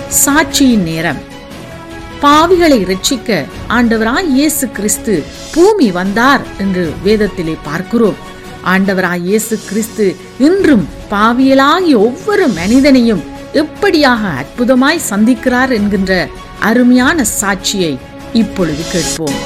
சாட்சியின் நேரம் பாவிகளை ரட்சிக்க ஆண்டவராய் இயேசு கிறிஸ்து பூமி வந்தார் என்று வேதத்திலே பார்க்கிறோம் ஆண்டவராய் இயேசு கிறிஸ்து இன்றும் பாவியலாகிய ஒவ்வொரு மனிதனையும் எப்படியாக அற்புதமாய் சந்திக்கிறார் என்கின்ற அருமையான சாட்சியை இப்பொழுது கேட்போம்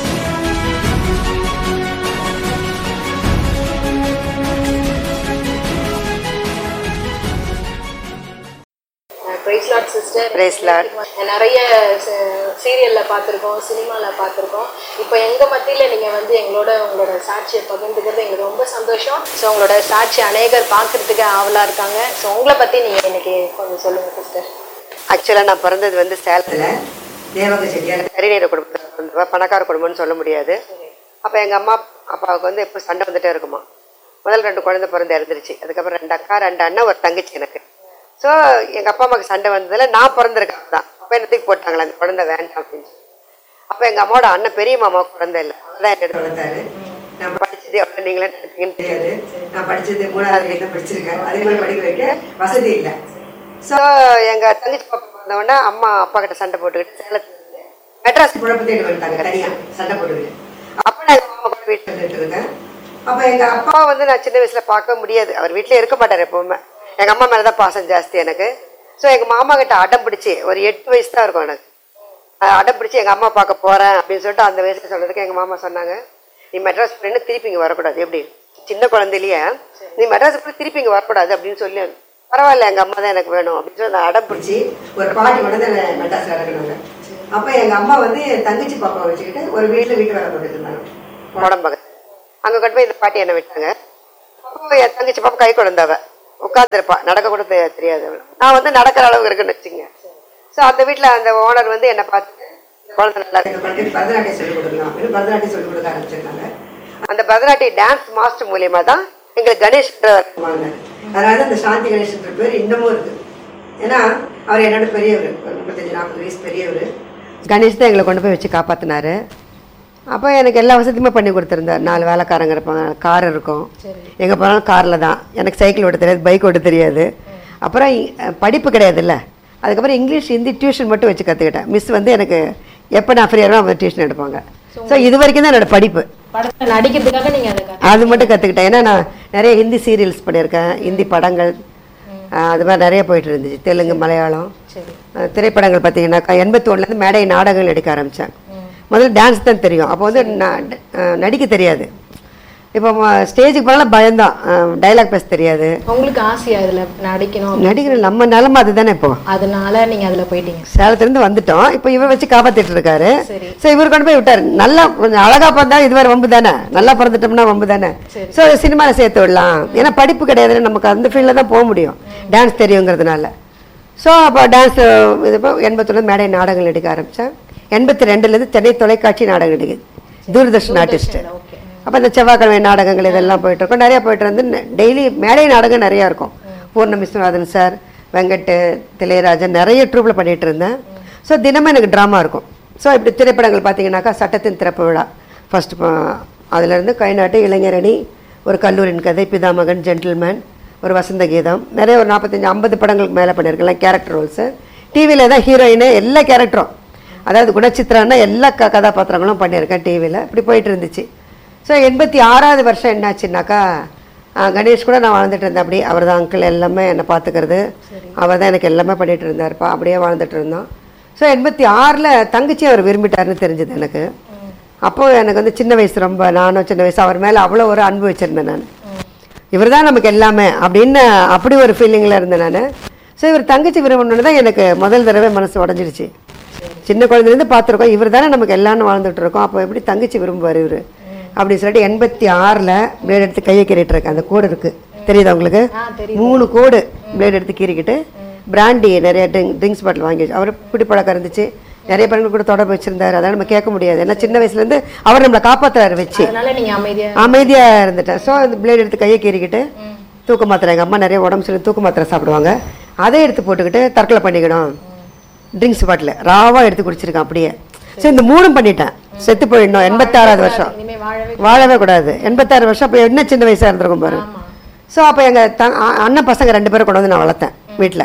praise lord sister Praise Lord. நிறைய சீரியல்ல பார்த்துருக்கோம் சினிமால பார்த்துருக்கோம் இப்போ எங்க மத்தியில நீங்க வந்து எங்களோட உங்களோட சாட்சியை பகிர்ந்துக்கிறது எங்களுக்கு ரொம்ப சந்தோஷம் ஸோ உங்களோட சாட்சி அநேகர் பார்க்கறதுக்கு ஆவலா இருக்காங்க ஸோ உங்களை பத்தி நீங்க இன்னைக்கு கொஞ்சம் சொல்லுங்க சிஸ்டர் ஆக்சுவலாக நான் பிறந்தது வந்து சேலத்தில் தேவக செட்டியார் கரிநீர குடும்பத்தில் பிறந்தவ பணக்கார குடும்பம்னு சொல்ல முடியாது அப்போ எங்கள் அம்மா அப்பாவுக்கு வந்து எப்போ சண்டை வந்துட்டே இருக்குமா முதல் ரெண்டு குழந்தை பிறந்து இறந்துருச்சு அதுக்கப்புறம் ரெண்டு அக்கா ரெண்டு அண்ணன் ஒரு தங்கச்சி எனக்கு ஸோ எங்கள் அப்பா அம்மாவுக்கு சண்டை வந்ததில் நான் பிறந்திருக்கேன் தான் அப்போ என்ன தூக்கி போட்டாங்களே அந்த குழந்தை வேண்டாம் அப்படின்னு சொல்லி அப்போ எங்கள் அம்மாவோட அண்ணன் பெரிய மாமாவுக்கு குழந்தை இல்லை அதான் என்ன வளர்த்தாரு நான் படிச்சது எவ்வளோ நீங்களே நினைப்பீங்கன்னு தெரியாது நான் படிச்சது மூணாவது வரைக்கும் படிச்சிருக்கேன் அதே மாதிரி படிக்க வைக்க வசதி இல்லை ஸோ எங்கள் தங்கச்சி பாப்பா வந்தவொடனே அம்மா அப்பா கிட்ட சண்டை போட்டுக்கிட்டு சேலத்துல மெட்ராஸ் குழப்பம் தேடி வந்துட்டாங்க தனியாக சண்டை போட்டுக்கிட்டு அப்போ நான் எங்கள் மாமா கூட வீட்டில் இருந்துட்டு இருக்கேன் அப்போ எங்கள் அப்பா வந்து நான் சின்ன வயசில் பார்க்க முடியாது அவர் வீட்டிலே இருக்க மாட்டார் எப்பவுமே எங்கள் அம்மா மேலே தான் பாசம் ஜாஸ்தி எனக்கு ஸோ எங்கள் மாமா கிட்ட அடம் பிடிச்சி ஒரு எட்டு வயசு தான் இருக்கும் எனக்கு அஹ் அடம் பிடிச்சி எங்கள் அம்மா பார்க்க போகிறேன் அப்படின்னு சொல்லிட்டு அந்த வயசுல சொல்கிறதுக்கு எங்கள் மாமா சொன்னாங்க நீ மெட்ராஸ் போயின்னு திருப்பி இங்கே வரக்கூடாது எப்படி சின்ன குழந்தையிலேயே நீ மெட்ராஸ் போய் திருப்பி இங்கே வரக்கூடாது அப்படின்னு சொல்லி பரவாயில்ல எங்கள் அம்மா தான் எனக்கு வேணும் அப்படின்னு சொல்லி நான் அடம் பிடிச்சி ஒரு பாட்டி கொண்டு வந்து என்னை மெட்ராஸ் இறக்குனாங்க அப்போ எங்கள் அம்மா வந்து என் தங்கச்சி பாப்பாவை வச்சுக்கிட்டு ஒரு வீட்டில் வீட்டு வேலை போட்டுட்டு இருந்தாங்க உடம்பக அங்கே கொண்டு போய் இந்த பாட்டி என்னை விட்டாங்க அப்போ என் தங்கச்சி பாப்பா கை குழந்தவ உட்காந்துருப்பா நடக்க கூட தெ- தெரியாது அவளுக்கு. நான் வந்து நடக்கிற அளவுக்கு இருக்குன்னு வச்சுங்க ஸோ அந்த வீட்டில் அந்த ஓனர் வந்து என்னை பார்த்துட்டு குழந்தை நல்லா இருக்கு பரதநாட்டியம் சொல்லிக் கொடுக்கலாம் அப்படின்னு பரதநாட்டியம் சொல்லிக் கொடுக்க ஆரம்பிச்சிருக்காங்க அந்த பரதநாட்டிய டான்ஸ் மாஸ்டர் மூலியமா தான் எங்களுக்கு கணேஷ் அதனால அந்த சாந்தி கணேஷ்ன்ற பேர் இன்னமும் இருக்கு ஏன்னா அவர் என்னோட பெரியவர் ஒரு முப்பத்தஞ்சு நாற்பது வயசு பெரியவர் கணேஷ் தான் எங்களை கொண்டு போய் வச்சு காப்பாத்தினாரு அப்போ எனக்கு எல்லா வசதியுமே பண்ணி கொடுத்துருந்தார் நாலு வேலைக்காரங்க இருப்பாங்க கார் இருக்கும் எங்கே போனாலும் காரில் தான் எனக்கு சைக்கிள் ஓட்ட தெரியாது பைக் ஓட்ட தெரியாது அப்புறம் இ- படிப்பு கிடையாதுல்ல அதுக்கப்புறம் இங்கிலீஷ் ஹிந்தி டியூஷன் மட்டும் வச்சு கற்றுக்கிட்டேன் மிஸ் வந்து எனக்கு எப்போ நான் ஃப்ரீயாக அவங்க டியூஷன் எடுப்பாங்க ஸோ இது வரைக்கும் தான் என்னோட படிப்பு படத்துல நடிக்கிறதுக்காக நீங்க அதை கத்து- அது மட்டும் கற்றுக்கிட்டேன் ஏன்னா நான் நிறைய ஹிந்தி சீரியல்ஸ் பண்ணியிருக்கேன் ஹிந்தி படங்கள் ஆஹ் அது மாதிரி நிறைய போயிட்டு இருந்துச்சு தெலுங்கு மலையாளம் ஆஹ் திரைப்படங்கள் பார்த்தீங்கன்னாக்கா எண்பத்தி ஒன்றுலேருந்து மேடை நாடகங்கள் நடிக்க ஆரம்பித்தேன் முதல்ல டான்ஸ் தான் தெரியும் அப்போ வந்து நான் ஆஹ் நடிக்க தெரியாது இப்போ ஸ்டேஜுக்கு போனாலும் பயம்தான் டைலாக் பேச தெரியாது உங்களுக்கு ஆசையா இதுல நடிக்கணும் நடிக்கிற நம்ம நிலமை அதுதானே இப்போ அதனால நீங்க அதுல போயிட்டீங்க சேலத்துலேருந்து வந்துட்டோம் இப்போ இவர் வச்சு காப்பாத்திட்டு இருக்காரு சரி. ஸோ இவர் கொண்டு போய் விட்டார் நல்லா கொஞ்சம் அழகா பார்த்தா இதுவரை வம்பு தானே நல்லா பிறந்துட்டோம்னா வம்பு தானே ஸோ சினிமாவில் சேர்த்து விடலாம் ஏன்னா படிப்பு கிடையாது நமக்கு அந்த ஃபீல்டில் தான் போக முடியும் டான்ஸ் தெரியுங்கிறதுனால ஸோ அப்போ டான்ஸ் இது இப்போ எண்பத்தொன்று மேடை நாடகங்கள் நடிக்க ஆரம்பித்தேன் எண்பத்தி ரெண்டுலேருந்து சென்னை தொலைக்காட்சி நாடகம் நடிக்குது தூர்தர்ஷன் ஆர்டிஸ்ட் ஓகே அப்போ இந்த செவ்வாய்க்கிழமை நாடகங்கள் இதெல்லாம் போயிட்டு இருக்கோம் நிறைய போயிட்டு இருந்து டெய்லி மேடை நாடகம் நிறையா இருக்கும் பூர்ண விஸ்வநாதன் சார் வெங்கட் திளையராஜன் நிறைய ட்ரூப்பில் பண்ணிட்டு இருந்தேன் ஸோ தினமும் எனக்கு ட்ராமா இருக்கும் ஸோ இப்படி திரைப்படங்கள் பார்த்தீங்கன்னாக்கா சட்டத்தின் திறப்பு விழா ஃபர்ஸ்ட் அதுலேருந்து கைநாட்டு இளைஞரணி ஒரு கல்லூரியின் கதை பிதாமகன் ஜென்டில்மேன் ஒரு வசந்த கீதம் நிறைய ஒரு நாற்பத்தஞ்சு ஐம்பது படங்களுக்கு மேலே பண்ணியிருக்கலாம் கேரக்டர் ரோல்ஸு டிவியில் தான் ஹீரோயின் எல்லா கேரக்டரும் அதாவது குணச்சித்திரன்னா எல்லா க கதாபாத்திரங்களும் பண்ணியிருக்கேன் டிவியில் இப்படி போயிட்டு இருந்துச்சு ஸோ எண்பத்தி ஆறாவது வருஷம் என்னாச்சுன்னாக்கா ஆ, கணேஷ் கூட நான் வாழ்ந்துட்டு இருந்தேன் அப்படி அவர் தான் அங்கிள் எல்லாமே என்னை பார்த்துக்கிறது அவர் தான் எனக்கு எல்லாமே பண்ணிட்டு இருந்தாருப்பா அப்படியே வாழ்ந்துட்டு இருந்தோம் ஸோ எண்பத்தி ஆறில் தங்கச்சி அவர் விரும்பிட்டாருன்னு தெரிஞ்சது எனக்கு அப்போ எனக்கு வந்து சின்ன வயசு ரொம்ப நானும் சின்ன வயசு அவர் மேலே அவ்வளோ ஒரு அன்பு வச்சுருந்தேன் நான் இவர் தான் நமக்கு எல்லாமே அப்படின்னு அப்படி ஒரு ஃபீலிங்கில் இருந்தேன் நான் ஸோ இவர் தங்கச்சி விரும்பணுன்னு தான் எனக்கு முதல் தடவை மனசு உடஞ்சிடுச்சு சின்ன குழந்தைலேருந்து பார்த்துருக்கோம் இவர் தானே நமக்கு எல்லாரும் வாழ்ந்துட்டு இருக்கோம் அப்போ எப்படி தங்கச்சி விரும்புவார் இவர் அப்படின்னு சொல்லிட்டு எண்பத்தி ஆறில் பிளேட் எடுத்து கையை கீறிட்டு இருக்கேன் அந்த கோடு இருக்குது தெரியுதா உங்களுக்கு மூணு கோடு பிளேட் எடுத்து கீறிக்கிட்டு பிராண்டி நிறைய ட்ரிங்க் ட்ரிங்க்ஸ் பாட்டில் வாங்கி வச்சு அவர் பிடி பழக்கம் இருந்துச்சு நிறைய பெண்கள் கூட தொடர்பு வச்சிருந்தாரு அதெல்லாம் நம்ம கேட்க முடியாது ஏன்னா சின்ன வயசுலேருந்து அவர் நம்மளை காப்பாத்துறாரு வச்சு அதனால நீங்க அமைதியா அமைதியா இருந்துட்டேன் ஸோ அந்த பிளேட் எடுத்து கையை கீறிக்கிட்டு தூக்க மாத்திரை எங்கள் அம்மா நிறைய உடம்பு சொல்லி தூக்க மாத்திரை சாப்பிடுவாங்க அதை எடுத்து போட்டுக்கிட்டு தற்கொலை பண்ணிக்கணும் ட்ரிங்க்ஸ் பாட்டில் ராவாக எடுத்து குடிச்சிருக்கேன் அப்படியே ஸோ இந்த மூணும் பண்ணிட்டேன் செத்து போயிடணும் எண்பத்தாறாவது வருஷம் இனிமே வாழவே வாழவே கூடாது எண்பத்தாறு வருஷம் அப்போ என்ன சின்ன வயசாக இருந்திருக்கும் பாரு ஸோ அப்போ எங்கள் த அ- அண்ணன் பசங்க ரெண்டு பேரும் கொண்டு வந்து நான் வளர்த்தேன் வீட்டில்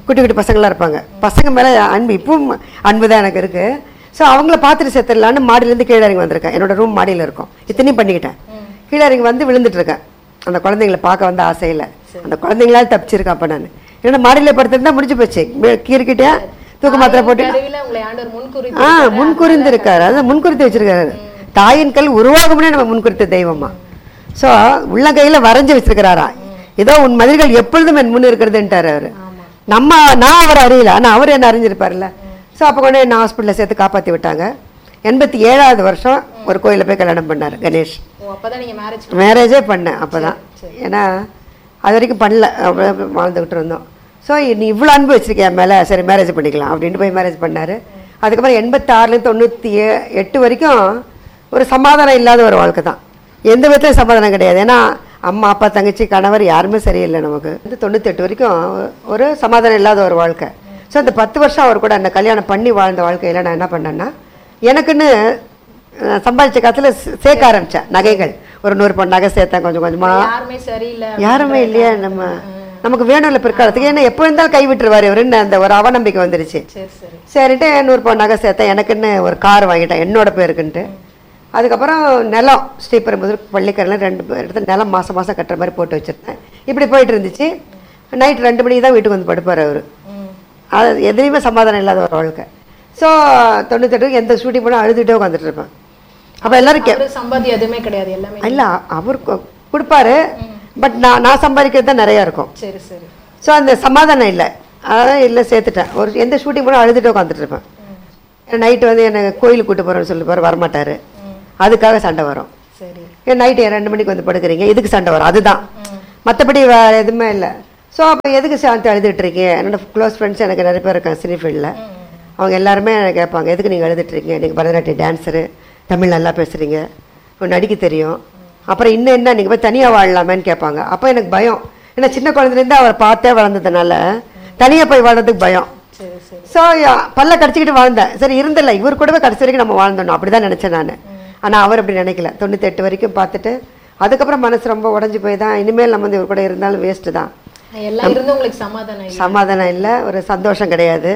குட்டி குட்டி பசங்களாம் இருப்பாங்க பசங்க மேலே அன்பு இப்பவும் அன்பு தான் எனக்கு இருக்குது ஸோ அவங்கள பார்த்துட்டு செத்துடலான்னு மாடியிலேருந்து கீழே இறங்கி வந்திருக்கேன் என்னோட ரூம் மாடியில் இருக்கும் இத்தனையும் பண்ணிக்கிட்டேன் கீழே இறங்கி வந்து விழுந்துட்டு இருக்கேன் அந்த குழந்தைங்களை பார்க்க வந்த ஆசையில் அந்த குழந்தைங்களால தப்பிச்சிருக்கேன் அப்போ நான் என்னோட மாடியில் படுத்திருந்தா முடிஞ்சு போச்சு கீறிக்கிட்டே தூக்க மாத்திரை போட்டு கருவில உங்களை ஆண்டவர் முன்குறி ஆ முன்குறிந்து இருக்காரு அதான் முன்குறித்து வச்சிருக்காரு தாயின் கல் உருவாகும்னே நம்ம முன்குறித்த தெய்வமா ஸோ உள்ளங்கையில வரைஞ்சு வச்சிருக்கிறாரா ஏதோ உன் மதில்கள் எப்பொழுதும் என் முன் இருக்கிறதுன்ட்டாரு அவரு நம்ம நான் அவர் அறியல ஆனா அவர் என்ன அறிஞ்சிருப்பார்ல ஸோ அப்போ கொண்டு என்ன ஹாஸ்பிட்டலில் சேர்த்து காப்பாற்றி விட்டாங்க எண்பத்தி ஏழாவது வருஷம் ஒரு கோயிலில் போய் கல்யாணம் பண்ணார் கணேஷ் ஓ அப்பதான் நீங்க மேரேஜ் மேரேஜே பண்ணேன் அப்பதான் ஏன்னா அது வரைக்கும் பண்ணல அப்படியே அப்படியே வாழ்ந்துக்கிட்டு இருந்தோம் ஸோ நீ இவ்வளோ அன்பு வச்சிருக்கியா மேலே சரி மேரேஜ் பண்ணிக்கலாம் அப்படின்ட்டு போய் மேரேஜ் பண்ணாரு அதுக்கப்புறம் எண்பத்தாறுலேருந்து தொண்ணூற்றி ஏ எட்டு வரைக்கும் ஒரு சமாதானம் இல்லாத ஒரு வாழ்க்கை தான் எந்த விதத்துலையும் சமாதானம் கிடையாது ஏன்னா அம்மா அப்பா தங்கச்சி கணவர் யாருமே சரியில்லை நமக்கு வந்து தொண்ணூத்தெட்டு வரைக்கும் ஒரு சமாதானம் இல்லாத ஒரு வாழ்க்கை ஸோ அந்த பத்து வருஷம் அவர் கூட என்ன கல்யாணம் பண்ணி வாழ்ந்த வாழ்க்கையில் நான் என்ன பண்ணேன்னா எனக்குன்னு அஹ், சம்பாதிச்ச காத்துல சே- சேர்க்க ஆரம்பித்தேன் நகைகள் ஒரு நூறு பவுன் நகை சேர்த்தேன் கொஞ்சம் கொஞ்சமாக யாருமே சரியில்லை யாருமே இல்லையா நம்ம நமக்கு வேணும்ல பிற்காலத்துக்கு ஏன்னா எப்போ இருந்தாலும் கை விட்டுருவாரு இவருன்னு அந்த ஒரு அவநம்பிக்கை வந்துருச்சு சரி சரி சரின்ட்டு நூறு பவுன் நகை சேர்த்தேன் எனக்குன்னு ஒரு கார் வாங்கிட்டேன் என்னோட பேருக்குன்ட்டு அதுக்கப்புறம் நிலம் ஸ்ரீபெரும்புதூர் பள்ளிக்கரில் ரெண்டு பேர் இடத்துல நிலம் மாதம் மாதம் கட்டுற மாதிரி போட்டு வச்சுருந்தேன் இப்படி போயிட்டு இருந்துச்சு நைட் ரெண்டு மணிக்கு தான் வீட்டுக்கு வந்து படுப்பார் அவர் ம் அது எதுலேயுமே சமாதானம் இல்லாத ஒரு வாழ்க்கை ஸோ தொண்ணூத்தெட்டு எந்த ஷூட்டிங் போனால் அழுதுகிட்டே உட்காந்துட்டு இருப்பேன் அப்போ எல்லாரும் கே அவரு சம்பாதி எதுவுமே கிடையாது எல்லாமே இல்ல அவர் கு- கொடுப்பாரு பட் நான் நான் சம்பாதிக்கிறது தான் நிறையா இருக்கும் சரி சரி ஸோ அந்த சமாதானம் இல்லை அதான் இல்லை சேர்த்துட்டேன் ஒரு எந்த ஷூட்டிங் போனால் அழுதுட்டு உட்காந்துட்டு இருப்பேன் நைட்டு வந்து என்னை கோயிலுக்கு கூட்டு போகிறேன்னு சொல்லி போகிற வரமாட்டாரு அதுக்காக சண்டை வரும் சரி ஏன் நைட்டு ஏன் ரெண்டு மணிக்கு வந்து படுக்கிறீங்க இதுக்கு சண்டை வரும் அதுதான் மற்றபடி வேறு எதுவுமே இல்லை ஸோ அப்போ எதுக்கு சாந்தி அழுதுட்டு இருக்கீங்க என்னோட க்ளோஸ் ஃப்ரெண்ட்ஸ் எனக்கு நிறைய பேர் இருக்காங்க சினி ஃபீல்டில் அவங்க எல்லாருமே எனக்கு கேட்பாங்க எதுக்கு நீங்கள் அழுதுட்டு இருக்கீங்க நீங்கள் பரதநாட்டிய டான்ஸரு தமிழ் நல்லா பேசுகிறீங்க உங்களுக்கு நடிக்க தெரியும் அப்புறம் இன்னும் என்ன நீங்கள் போய் தனியாக வாழலாமேன்னு கேட்பாங்க அப்போ எனக்கு பயம் ஏன்னா சின்ன குழந்தைலேருந்து அவரை பார்த்தே வளர்ந்ததுனால தனியாக போய் வாழ்றதுக்கு பயம் சரி சரி ஸோ பல்ல கடிச்சிக்கிட்டு வாழ்ந்தேன் சரி இருந்தில்ல இவர் கூடவே கடைசி வரைக்கும் நம்ம வாழ்ந்தோம் அப்படி தான் நினச்சேன் நான் ஆனால் அவர் அப்படி நினைக்கல தொண்ணூத்தெட்டு வரைக்கும் பார்த்துட்டு அதுக்கப்புறம் மனசு ரொம்ப உடஞ்சி போய் தான் இனிமேல் நம்ம வந்து இவர் கூட இருந்தாலும் வேஸ்ட்டு தான் எல்லாம் இருந்து உங்களுக்கு சமாதானம் இல்லை சமாதானம் இல்லை ஒரு சந்தோஷம் கிடையாது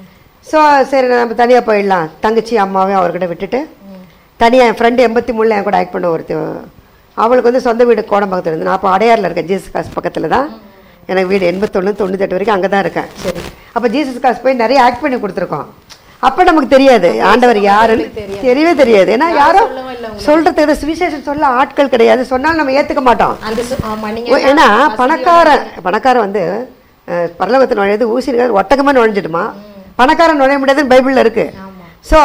ஸோ சரி நம்ம தனியாக போயிடலாம் தங்கச்சி அம்மாவையும் அவர்கிட்ட விட்டுட்டு தனியாக என் ஃப்ரெண்டு எண்பத்தி மூணில் என் கூட ஆக்ட் பண்ண ஒருத்தி அவளுக்கு வந்து சொந்த வீடு கோடம்பாக்கத்தில் இருந்து நான் அப்போ அடையாரில் இருக்கேன் ஜீசஸ் காஸ் பக்கத்தில் தான் எனக்கு வீடு எண்பத்தொன்று தொண்ணூத்தெட்டு வரைக்கும் அங்கே தான் இருக்கேன் சரி அப்போ ஜீசஸ் காஸ் போய் நிறைய ஆக்ட் பண்ணி கொடுத்துருக்கோம் அப்போ நமக்கு தெரியாது ஆண்டவர் யாருன்னு தெரியவே தெரியாது ஏன்னா யாரோ சொல்லவும் இல்லை சொல்கிறதுக்கு ஏதோ சுவிசேஷம் சொல்ல ஆட்கள் கிடையாது சொன்னாலும் நம்ம ஏற்றுக்க மாட்டோம் அந்த சு- ஆமா நீங்க ஓ, ஏன்னா பணக்காரன் பணக்காரன் வந்து அஹ், பரலோகத்தில் நுழையுது ஊசி இருக்காது ஒட்டகமாக நுழைஞ்சிடுமா பணக்காரன் நுழைய முடியாதுன்னு பைபிளில் இருக்கு ஸோ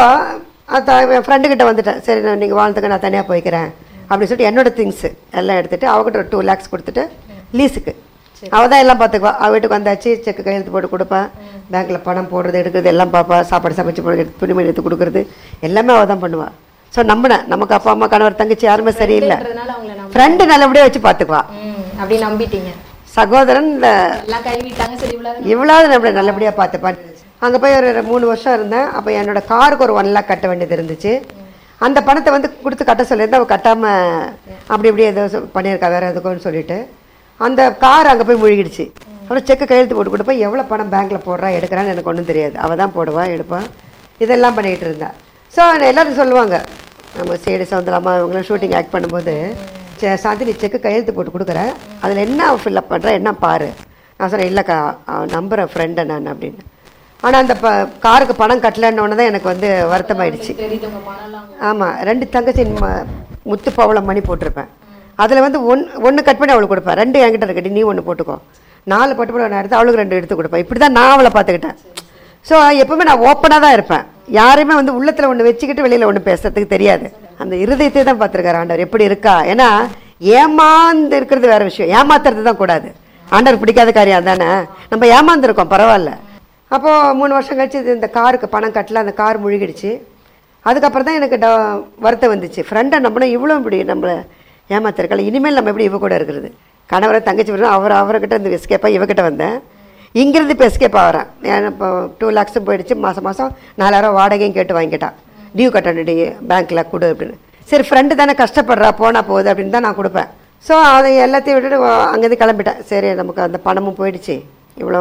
என் ஃப்ரெண்டு கிட்ட வந்துட்டேன் சரி நான் நீங்கள் வாழ்ந்துக்க நான் தனியாக போய்க்கிறேன் அப்படின்னு சொல்லிட்டு என்னோட திங்ஸ் எல்லாம் எடுத்துட்டு அவகிட்ட ஒரு டூ லேக்ஸ் கொடுத்துட்டு லீஸுக்கு அவள் தான் எல்லாம் பார்த்துக்குவா அவள் வீட்டுக்கு வந்தாச்சு செக்கு கையெழுத்து போட்டு கொடுப்பேன் பேங்க்கில் பணம் போடுறது எடுக்கிறது எல்லாம் பார்ப்பா சாப்பாடு சமைச்சு போடுறது துணிமணி எடுத்து கொடுக்குறது எல்லாமே அவள் தான் பண்ணுவாள் ஸோ நம்பினேன் நமக்கு அப்பா அம்மா கணவர் தங்கச்சி யாருமே சரியில்லை அதனால அவங்கள நம்ப ஃப்ரெண்டு நல்லபடியாக வச்சு பார்த்துக்குவா ம் அப்படி நம்பிட்டீங்க சகோதரன் இந்த எல்லாம் கைவிட்டாங்க சரி இவ்வளவு இவ்வளவு நம்மளை நல்லபடியாக பார்த்துப்பான் அங்கே போய் ஒரு ரெ- மூணு வருஷம் இருந்தேன் அப்போ என்னோட காருக்கு ஒரு ஒன் லேக் கட்ட வேண்டியது இருந்துச்சு அந்த பணத்தை வந்து கொடுத்து கட்ட சொல்லியிருந்தேன் அவள் கட்டாமல் அப்படி இப்படி ஏதோ சொ- பண்ணியிருக்கா வேற எதுக்குன்னு சொல்லிட்டு அந்த கார் அங்கே போய் முழுகிடுச்சு அப்புறம் செக்கு கையெழுத்து போட்டு கொடுப்பா எவ்வளோ பணம் பேங்க்கில் போடுறா எடுக்கிறான்னு எனக்கு ஒன்றும் தெரியாது அவள் தான் போடுவா எடுப்பா இதெல்லாம் பண்ணிகிட்டு இருந்தா ஸோ எல்லாரும் சொல்லுவாங்க நம்ம சேடு சவுந்தரமா இவங்களாம் ஷூட்டிங் ஆக்ட் பண்ணும்போது "சே, சாந்தி நீ செக்கு கையெழுத்து போட்டு கொடுக்குற அதில் என்ன ஃபில்லப் பண்ணுற என்ன பாரு நான் சொன்னேன் இல்லைக்கா அவன் நம்புகிறேன் ஃப்ரெண்டை நான் அப்படின்னு ஆனால் அந்த ப காருக்கு பணம் கட்டலன்னு தான் எனக்கு வந்து வருத்தமாயிடுச்சு தெரியுது உங்க பணம்லாம் ஆமாம் ரெண்டு தங்கச்சி ம- முத்து பவளம் மணி போட்டிருப்பேன் அதில் வந்து ஒன் ஒன்று கட் பண்ணி அவளுக்கு கொடுப்பேன் ரெண்டு என்கிட்ட இருக்கட்டி நீ ஒன்று போட்டுக்கோ நாலு பட்டு படம் நான் எடுத்து அவளுக்கு ரெண்டு எடுத்து கொடுப்பேன் இப்படி தான் நான் அவளை பார்த்துக்கிட்டேன் ஸோ எப்பவுமே நான் ஓப்பனாக தான் இருப்பேன் யாரையுமே வந்து உள்ளத்தில் ஒன்று வச்சுக்கிட்டு வெளியில் ஒன்று பேசுறதுக்கு தெரியாது அந்த இருதயத்தை தான் பார்த்துருக்காரு ஆண்டவர் எப்படி இருக்கா ஏன்னா ஏமாந்து இருக்கிறது வேற விஷயம் ஏமாத்துறது தான் கூடாது ஆண்டவர் பிடிக்காத காரியம் தானே நம்ம ஏமாந்துருக்கோம் பரவாயில்ல அப்போது மூணு வருஷம் கழிச்சு இது இந்த காருக்கு பணம் கட்டல அந்த கார் முழுகிடுச்சு அதுக்கப்புறம் தான் எனக்கு ட வருத்தம் வந்துச்சு ஃப்ரெண்டை நம்பினா இவ்வளோ இப்படி நம்மளை ஏமாத்திருக்கல இனிமேல் நம்ம எப்படி இவ கூட இருக்கிறது கணவரை தங்கச்சி விட அவர் அவர்கிட்ட இருந்து எஸ்கேப்பாக இவகிட்ட வந்தேன் இங்கிருந்து இப்போ எஸ்கேப் ஆகிறேன் ஏன்னா இப்போ டூ லேக்ஸும் போயிடுச்சு மாதம் மாதம் நாலாயிரம் வாடகையும் கேட்டு வாங்கிட்டான் டியூ கட்டணும் டி பேங்க்கில் கொடு அப்படின்னு சரி ஃப்ரெண்டு தானே கஷ்டப்படுறா போனால் போகுது அப்படின்னு தான் நான் கொடுப்பேன் ஸோ அதை எல்லாத்தையும் விட்டுட்டு வா- அங்கேருந்து கிளம்பிட்டேன் சரி நமக்கு அந்த பணமும் போயிடுச்சு இவ்வளோ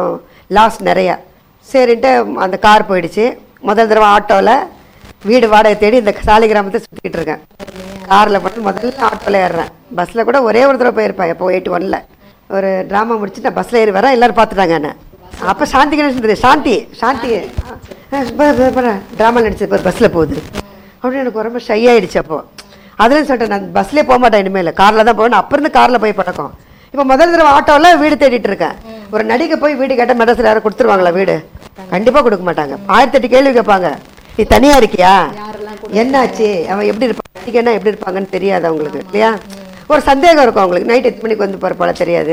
லாஸ் நிறையா சரின்ட்டு அந்த கார் போயிடுச்சு முதல் தடவை ஆட்டோவில் வீடு வாடகை தேடி இந்த சாலை கிராமத்தை சுற்றிக்கிட்டு இருக்கேன் காரில் போட்டு முதல்ல ஆட்டோவில் ஏறுறேன் பஸ்ஸில் கூட ஒரே ஒரு தடவை போயிருப்பேன் எப்போ எயிட்டி ஒன்ல ஒரு ட்ராமா முடிச்சு நான் பஸ்ஸில் ஏறி வரேன் எல்லாரும் பார்த்துட்டாங்க என்ன அப்போ சாந்தி கணேசன் தெரியும் சாந்தி சாந்தி ட்ராமா நடிச்சது ஒரு பஸ்ஸில் போகுது அப்படின்னு எனக்கு ரொம்ப ஷை ஆயிடுச்சு அப்போ அதுலேயும் சொல்லிட்டேன் நான் பஸ்லேயே போக மாட்டேன் இனிமேல் காரில் தான் போவேன் அப்போ இருந்து காரில் போய் பழக்கம் இப்போ முதல் தடவை ஆட்டோவில் வீடு தேடிட்டு இருக்கேன் ஒரு நடிகை போய் வீடு கேட்டால் மெட்ராஸில் யாரும் கொடுத்துருவாங்களா வீடு கண்டிப்பாக கொடுக்க மாட்டாங்க ஆயிரத்தி எட்டு கேள்வி கேட்பாங்க நீ தனியா இருக்கியா என்னாச்சு அவன் எப்படி இருப்பான் நடிகைன்னா எப்படி இருப்பாங்கன்னு தெரியாது அவங்களுக்கு இல்லையா ஒரு சந்தேகம் இருக்கும் அவங்களுக்கு நைட் எட்டு மணிக்கு வந்து போல தெரியாது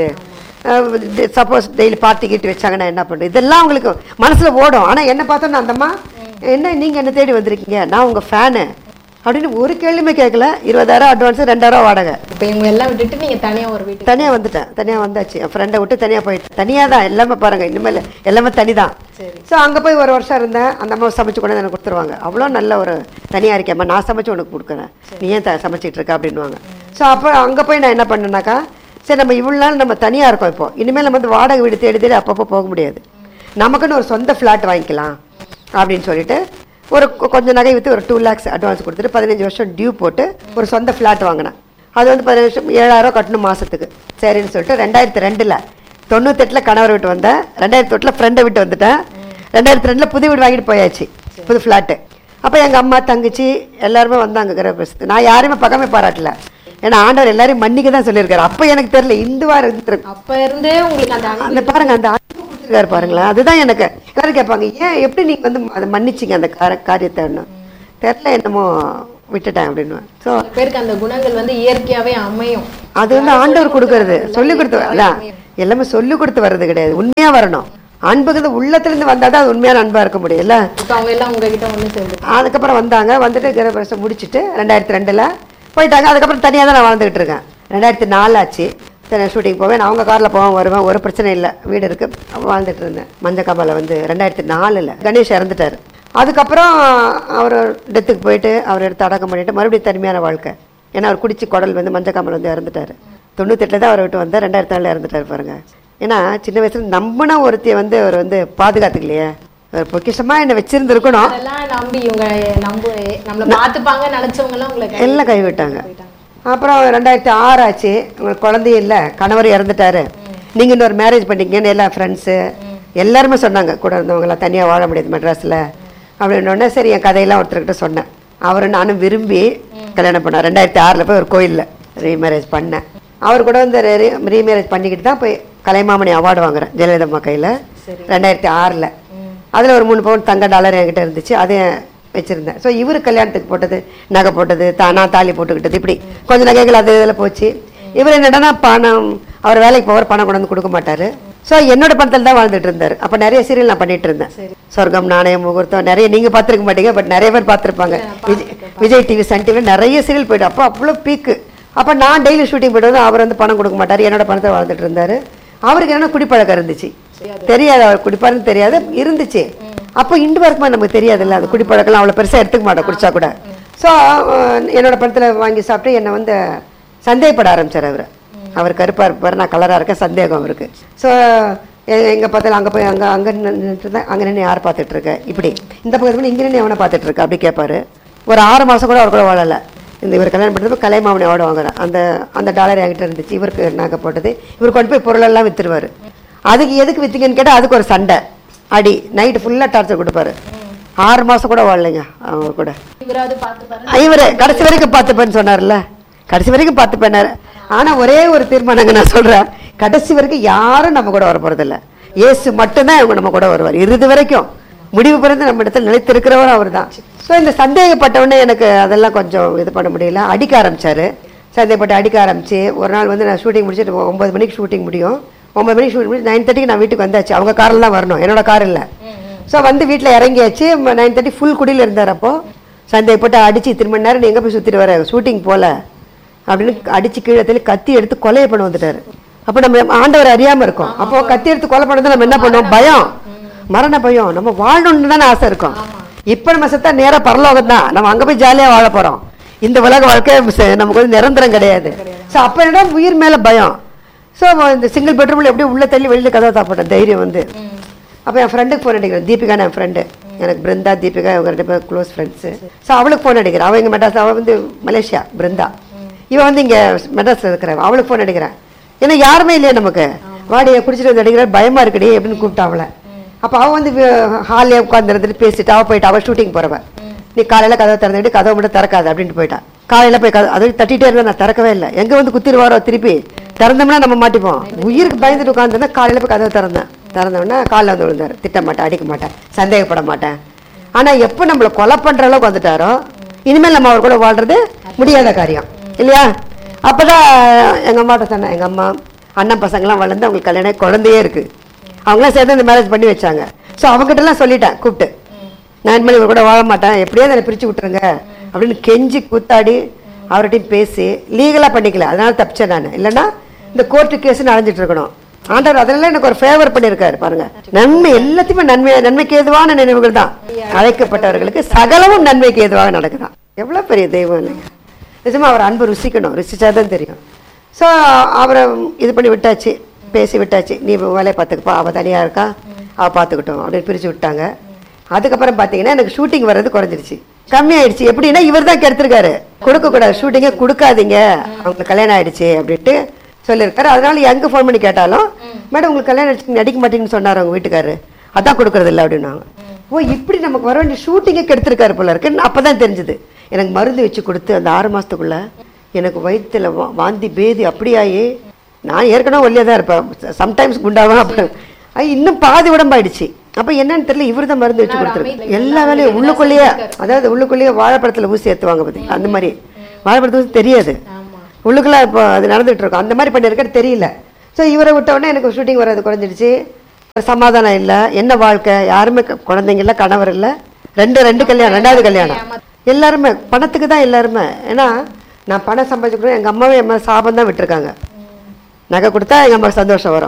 சப்போஸ் டெய்லி பார்ட்டி கீட்டி வச்சாங்கன்னா என்ன பண்ணுறது இதெல்லாம் அவங்களுக்கு மனசுல ஓடும் ஆனா என்ன பார்த்தோன்னா அந்தம்மா என்ன நீங்க என்ன தேடி வந்திருக்கீங்க நான் உங்க ஃபேனு அப்படின்னு ஒரு கேள்வியுமே கேட்கல இருபதாயிரம் அட்வான்ஸ் ரெண்டாயிரம் வாடகை இப்போ இவங்க எல்லாம் விட்டுட்டு நீங்க தனியா ஒரு வீட்டுக்கு தனியாக வந்துட்டேன் தனியாக வந்தாச்சு என் ஃப்ரெண்டை விட்டு தனியாக போயிட்டேன் தனியாக தான் எல்லாமே பாருங்க இனிமேல் எல்லாமே தனி தான் ஸோ அங்கே போய் ஒரு வருஷம் இருந்தேன் அந்த அம்மா சமைச்சு கொண்டு வந்து எனக்கு கொடுத்துருவாங்க அவ்வளோ நல்ல ஒரு தனியாக இருக்கேம்மா நான் சமைச்சு உனக்கு கொடுக்குறேன் நீ ஏன் த சமைச்சிட்டு இருக்க அப்படின்னுவாங்க ஸோ அப்போ அங்கே போய் நான் என்ன பண்ணேனாக்கா சரி நம்ம இவ்வளோ நாள் நம்ம தனியாக இருக்கோம் இப்போ இனிமேல் நம்ம வந்து வாடகை வீடு தேடி தேடி அப்பப்போ போக முடியாது நமக்குன்னு ஒரு சொந்த ஃப்ளாட் வாங்கிக்கலாம் அப்படின்னு சொல்லிட்டு ஒரு கொ- கொஞ்சம் நகை விற்று ஒரு டூ லேக்ஸ் அட்வான்ஸ் கொடுத்துட்டு பதினஞ்சு வருஷம் டியூ போட்டு ஒரு சொந்த ஃப்ளாட் வாங்கினேன் அது வந்து பதினஞ்சு வருஷம் ஏழாயிரம் கட்டணும் மாதத்துக்கு சரின்னு சொல்லிட்டு ரெண்டாயிரத்தி ரெண்டில் தொண்ணூத்தெட்டில் கணவர் விட்டு வந்தேன் ரெண்டாயிரத்தி எட்டில் ஃப்ரெண்டை விட்டு வந்துட்டேன் ரெண்டாயிரத்தி ரெண்டில் புது வீடு வாங்கிட்டு போயாச்சு புது ஃப்ளாட்டு அப்போ எங்கள் அம்மா தங்கச்சி எல்லாருமே வந்தாங்க கிரகப்பிரசத்துக்கு நான் யாரையுமே பக்கமே பாராட்டல ஏன்னா ஆண்டவர் எல்லாரையும் மன்னிக்க தான் சொல்லியிருக்காரு அப்போ எனக்கு தெரியல இந்துவா இருந்திருக்கு அப்ப இருந்தே உங்களுக்கு அந்த அன்பு அந்த பாருங்க அந்த அன்பு கொடுத்திருக்காரு பாருங்களேன் அதுதான் எனக்கு எல்லாரும் கேட்பாங்க ஏன் எப்படி நீங்க வந்து அதை மன்னிச்சிங்க அந்த கார- காரியத்தை தெரியல என்னமோ விட்டுட்டேன் அப்படின்னு ஸோ சில பேருக்கு அந்த குணங்கள் வந்து இயற்கையாவே அமையும் அது வந்து ஆண்டவர் கொடுக்கறது சொல்லி கொடுத்து அதான் எல்லாமே சொல்லி கொடுத்து வர்றது கிடையாது உண்மையா வரணும் அன்புங்கிறது உள்ளத்துல இருந்து வந்தாதான் அது உண்மையான அன்பா இருக்க முடியும் இல்ல இப்போ அவங்க எல்லாம் உங்ககிட்ட ஒண்ணு சேர்ந்து அதுக்கப்புறம் வந்தாங்க வந்துட்டு கிரகப்பிரசம் முடிச்சுட்டு ரெண்டாயிரத்தி ரெண்டுல போயிட்டாங்க அதுக்கப்புறம் தனியாக தான் நான் வாழ்ந்துகிட்டு இருக்கேன் ரெண்டாயிரத்தி நாலு ஆச்சு ஷூட்டிங் போவேன் நான் அவங்க காரில் போவேன் வருவேன் ஒரு பிரச்சனை இல்லை வீடு இருக்கு வாழ்ந்துட்டு இருந்தேன் மஞ்சக்காமல வந்து ரெண்டாயிரத்தி நாலில் கணேஷ் இறந்துட்டார் அதுக்கப்புறம் அவர் டெத்துக்கு போயிட்டு அவர் எடுத்து அடக்கம் பண்ணிட்டு மறுபடியும் தனிமையான வாழ்க்கை ஏன்னா அவர் குடிச்சு குடல் வந்து மஞ்சக்காமல் வந்து இறந்துட்டார் தொண்ணூத்தெட்டில் தான் அவரை விட்டு வந்தார் ரெண்டாயிரத்தி நாலில் இறந்துட்டார் பாருங்க ஏன்னா சின்ன வயசுல நம்பின ஒருத்தியை வந்து அவர் வந்து பாதுகாத்துக்கலையே அவர் பொக்கிஷமாக என்னை வச்சிருந்துருக்கணும் அதெல்லாம் நம்பி இவங்க நம்ப நம்மள பாத்துப்பாங்க நினைச்சவங்க எல்லாம் உங்களை கை- எல்லாம் கைவிட்டாங்க அப்புறம் ரெண்டாயிரத்தி ஆறு ஆச்சு உங்களுக்கு குழந்தையும் இல்லை கணவர் இறந்துட்டாரு நீங்க இன்னொரு மேரேஜ் பண்ணிக்கங்கன்னு எல்லா ஃப்ரெண்ட்ஸு எல்லாருமே சொன்னாங்க கூட இருந்தவங்களாம் தனியாக வாழ முடியாது மெட்ராஸில் அப்படின்னோடனே சரி என் கதையெல்லாம் ஒருத்தர்கிட்ட சொன்னேன் அவரை நானும் விரும்பி கல்யாணம் பண்ணேன் ரெண்டாயிரத்தி ஆறில் போய் ஒரு கோயிலில் ரீமேரேஜ் பண்ணேன் அவர் கூட வந்து ரீமேரேஜ் பண்ணிக்கிட்டு தான் போய் கலைமாமணி அவார்டு வாங்குறேன் ஜெயலலிதா அம்மா கையில் ரெண்டாயிரத்தி ஆறில் அதில் ஒரு மூணு பவுன் தங்க டாலர் என்கிட்ட இருந்துச்சு அதையும் வச்சுருந்தேன் ஸோ இவர் கல்யாணத்துக்கு போட்டது நகை போட்டது தா நான் தாலி போட்டுக்கிட்டது இப்படி கொஞ்சம் நகைகள் அது இதில் போச்சு இவர் என்னடனா பணம் அவர் வேலைக்கு போவார் பணம் கொண்டு வந்து கொடுக்க மாட்டார் ஸோ என்னோட பணத்தில் தான் வாழ்ந்துட்டு இருந்தார் அப்போ நிறைய சீரியல் நான் பண்ணிட்டு இருந்தேன் சொர்க்கம் நாணயம் முகூர்த்தம் நிறைய நீங்கள் பார்த்துருக்க மாட்டீங்க பட் நிறைய பேர் பார்த்துருப்பாங்க விஜய் விஜய் டிவி சன் டிவியில் நிறைய சீரியல் போயிட்டு அப்போ அவ்வளோ பீக்கு அப்போ நான் டெய்லி ஷூட்டிங் போயிட்டு வந்து அவர் வந்து பணம் கொடுக்க மாட்டார் என்னோட பணத்தை வாழ்ந்துட்டு இருந்தார் அவருக்கு என்னன்னா குடிப்பழக்கம் இருந்துச்சு தெரியாது அவர் குடிப்பாருன்னு தெரியாது இருந்துச்சு அப்போ இண்டு வரைக்குமா நமக்கு தெரியாதுல்ல அது குடிப்பழக்கம்லாம் அவ்வளோ பெருசாக எடுத்துக்க மாட்டோம் குடிச்சா கூட ஸோ என்னோட பணத்தில் வாங்கி சாப்பிட்டு என்னை வந்து சந்தேகப்பட ஆரம்பிச்சார் அவர் அவர் கருப்பாக இருப்பார் நான் கலராக இருக்கேன் சந்தேகம் அவருக்கு ஸோ எங்கே பார்த்தாலும் அங்கே போய் அங்கே அங்கே நின்றுட்டு தான் அங்கே நின்று யார் பார்த்துட்டு இருக்க இப்படி இந்த பக்கத்துல இங்கே நின்று எவனை பார்த்துட்டு இருக்க அப்படி கேட்பாரு ஒரு ஆறு மாதம் கூட அவர் கூட வாழலை இந்த இவர் கல்யாணம் பண்ணுறப்ப கலைமாமணி அவார்டு வாங்குறேன் அந்த அந்த டாலர் என்கிட்ட இருந்துச்சு இவருக்கு நகை போட்டது இவர் கொண்டு போய் பொருளெல்லாம் வித்துருவாரு அதுக்கு எதுக்கு வித்தீங்கன்னு கேட்டால் அதுக்கு ஒரு சண்டை அடி நைட்டு ஃபுல்லாக டார்ச்சர் கொடுப்பாரு ஆறு மாதம் கூட வாழலைங்க அவங்க கூட இவராவது பாத்துப்பாரு இவரு கடைசி வரைக்கும் பார்த்துப்பேன்னு சொன்னார்ல கடைசி வரைக்கும் பார்த்துப்பேனாரு ஆனா ஒரே ஒரு தீர்மானங்க நான் சொல்றேன் கடைசி வரைக்கும் யாரும் நம்ம கூட வர போறதில்ல இயேசு மட்டும்தான் இவங்க நம்ம கூட வருவார் இறுதி வரைக்கும் முடிவு பிறந்து நம்ம இடத்துல நிலைத்திருக்கிறவர் அவர் தான் ஸோ இந்த சந்தேகப்பட்டவொடனே எனக்கு அதெல்லாம் கொஞ்சம் இது பண்ண முடியல அடிக்க ஆரம்பிச்சாரு சந்தேகப்பட்டு அடிக்க ஆரம்பிச்சு ஒரு நாள் வந்து நான் ஷூட்டிங் முடிச்சுட்டு ஒன்பது மணிக்கு ஷூட்டிங் முடியும் ஒன்பது மணிக்கு ஷூட்டிங் முடிச்சு நைன் தேர்ட்டிக்கு நான் வீட்டுக்கு வந்தாச்சு அவங்க காரில் தான் வரணும் என்னோட கார் இல்லை ஸோ வந்து வீட்டில் இறங்கியாச்சு நைன் தேர்ட்டி ஃபுல் குடியில் இருந்தார் அப்போ சந்தேகப்பட்டு அடிச்சு இத்தனை மணி நேரம் நீ எங்கே போய் சுற்றிட்டு வர ஷூட்டிங் போல அப்படின்னு அடிச்சு கீழே தள்ளி கத்தி எடுத்து கொலையை பண்ண வந்துட்டாரு அப்போ நம்ம ஆண்டவர் அறியாம இருக்கோம் அப்போ கத்தி எடுத்து கொலை பண்ணது நம்ம என்ன பண்ணுவோம் பயம் மரண பயம் நம்ம வாழணும்னு தானே ஆசை இருக்கும் இப்போ நம்ம செத்தா நேரா பரலோகம் தான் நம்ம அங்கே போய் ஜாலியாக வாழ போகிறோம் இந்த உலக வாழ்க்கை ச- நமக்கு வந்து நிரந்தரம் கிடையாது ஸோ அப்போ என்ன உயிர் மேலே பயம் ஸோ இந்த சிங்கிள் பெட்ரூமில் எப்படியும் உள்ள தள்ளி வெளியில் கதவை தாப்பட்டேன் தைரியம் வந்து அப்போ என் ஃப்ரெண்டுக்கு ஃபோன் அடிக்கிறேன் தீபிகான்னு என் ஃப்ரெண்டு எனக்கு பிருந்தா தீபிகா இவங்க ரெண்டு பேரும் க்ளோஸ் ஃப்ரெண்ட்ஸு ஸோ அவளுக்கு ஃபோன் அடிக்கிறேன் அவள் இங்கே மெட்ராஸ் அவள் வந்து மலேசியா பிருந்தா இவன் வந்து இங்கே மெட்ராஸில் இருக்கிறான் அவளுக்கு ஃபோன் அடிக்கிறேன் ஏன்னா யாருமே இல்லையா நமக்கு வாடியை குடிச்சிட்டு வந்து அடிக்கிற பயமா இருக்குடி அப்படின்னு கூப்பிட்டா அவளை அப்போ அவள் வந்து ஹாலில் உட்காந்து இருந்துட்டு பேசிட்டு அவள் போயிட்டா அவள் ஷூட்டிங் போகிறவ நீ காலையில் கதவை திறந்துட்டு கதவை மட்டும் திறக்காது அப்படின்ட்டு போயிட்டான் காலையில் போய் கதை அது தட்டிகிட்டே இருந்தா நான் திறக்கவே இல்லை எங்கே வந்து குத்திடுவாரோ திருப்பி திறந்தோம்னா நம்ம மாட்டிப்போம் உயிருக்கு பயந்துட்டு உட்காந்துருந்தா காலையில் போய் கதவை திறந்தேன் திறந்தோடனே காலில் வந்து விழுந்தார் திட்ட மாட்டேன் அடிக்க மாட்டேன் சந்தேகப்பட மாட்டேன் ஆனால் எப்போ நம்மளை கொலை பண்ணுற அளவுக்கு வந்துட்டாரோ இனிமேல் நம்ம அவர் கூட வாழ்றது முடியாத காரியம் இல்லையா அப்பதான் எங்கள் அம்மாட்ட சொன்னேன் எங்கள் அம்மா அண்ணன் பசங்களாம் வளர்ந்து அவங்களுக்கு கல்யாணம் ஆகி குழந்தையே இருக்கு அவங்களாம் சேர்ந்து இந்த மேரேஜ் பண்ணி வச்சாங்க ஸோ அவங்ககிட்டலாம் சொல்லிட்டேன் கூப்பிட்டு நான் இனிமேல் இவர் கூட வாழ மாட்டேன் எப்படியாவது என்னை பிரித்து விட்டுருங்க அப்படின்னு கெஞ்சி கூத்தாடி அவர்கிட்டையும் பேசி லீகலாக பண்ணிக்கல அதனால தப்பிச்சேன் நான் இல்லைன்னா இந்த கோர்ட்டு கேஸ் நடந்துட்டு இருக்கணும் ஆண்டவர் அதெல்லாம் எனக்கு ஒரு ஃபேவர் பண்ணியிருக்காரு பாருங்க நன்மை எல்லாத்தையுமே நன்மை நன்மைக்கு ஏதுவான நினைவுகள் தான் அழைக்கப்பட்டவர்களுக்கு சகலமும் நன்மைக்கு ஏதுவாக நடக்குதான் எவ்வளோ பெரிய தெய்வம் இல்லைங்க நிஜமா அவர் அன்பு ருசிக்கணும் ருசிச்சா தான் தெரியும் ஸோ அவரை இது பண்ணி விட்டாச்சு பேசி விட்டாச்சு நீ வேலையை பார்த்துக்கப்பா அவள் தனியாக இருக்கா அவள் பார்த்துக்கிட்டோம் அப்படின்னு பிரித்து விட்டாங்க அதுக்கப்புறம் பார்த்தீங்கன்னா எனக்கு ஷூட்டிங் வர்றது குறைஞ்சிருச்சு கம்மியாயிடுச்சு எப்படின்னா இவர் தான் கெடுத்திருக்காரு கொடுக்கக்கூடாது ஷூட்டிங்கே கொடுக்காதீங்க அவங்களுக்கு கல்யாணம் ஆயிடுச்சு அப்படின்ட்டு சொல்லியிருக்காரு அதனால எங்கே ஃபோன் பண்ணி கேட்டாலும் மேடம் உங்களுக்கு கல்யாணம் ஆயிடுச்சு நடிக்க மாட்டீங்கன்னு சொன்னார் அவங்க வீட்டுக்காரு அதான் கொடுக்கறது இல்லை அப்படின்னாங்க ஓ இப்படி நமக்கு வர வேண்டிய ஷூட்டிங்கே கெடுத்திருக்காரு போல இருக்குன்னு அப்போ தான் தெரிஞ்சுது எனக்கு மருந்து வச்சு கொடுத்து அந்த ஆறு மாதத்துக்குள்ள எனக்கு வயிற்றுல வா- வாந்தி பேதி அப்படியாயி நான் ஏற்கனவே ஒல்லியாக தான் இருப்பேன் சம்டைம்ஸ் குண்டாவேன் அப்புறம் ஐ, இன்னும் பாதி உடம்பாயிடுச்சு அப்போ என்னன்னு தெரியல இவர் தான் மருந்து வச்சு கொடுத்துருக்கு எல்லா வேலையும் உள்ளுக்குள்ளேயே அதாவது உள்ளுக்குள்ளேயே வாழைப்பழத்தில் ஊசி ஏற்றுவாங்க பார்த்தீங்க அந்த மாதிரி வாழைப்பழத்து ஊசி தெரியாது உள்ளுக்குள்ள இப்போ அது நடந்துட்டு இருக்கும் அந்த மாதிரி பண்ணியிருக்காரு தெரியல ஸோ இவரை விட்ட உடனே எனக்கு ஷூட்டிங் வர்றது குறைஞ்சிடுச்சு ஒரு சமாதானம் இல்லை என்ன வாழ்க்கை யாருமே க- குழந்தைங்க இல்லை கணவர் இல்லை ரெண்டு ரெண்டு கல்யாணம் ரெண்டாவது கல்யாணம் எல்லாருமே பணத்துக்கு தான் எல்லாருமே ஏன்னா நான் பணம் சம்பாதிச்சுக்கிறேன் எங்கள் அம்மாவே என் மேலே சாபம் தான் விட்டுருக்காங்க நகை கொடுத்தா எங்கள் அம்மாவுக்கு சந்தோஷம் வரும்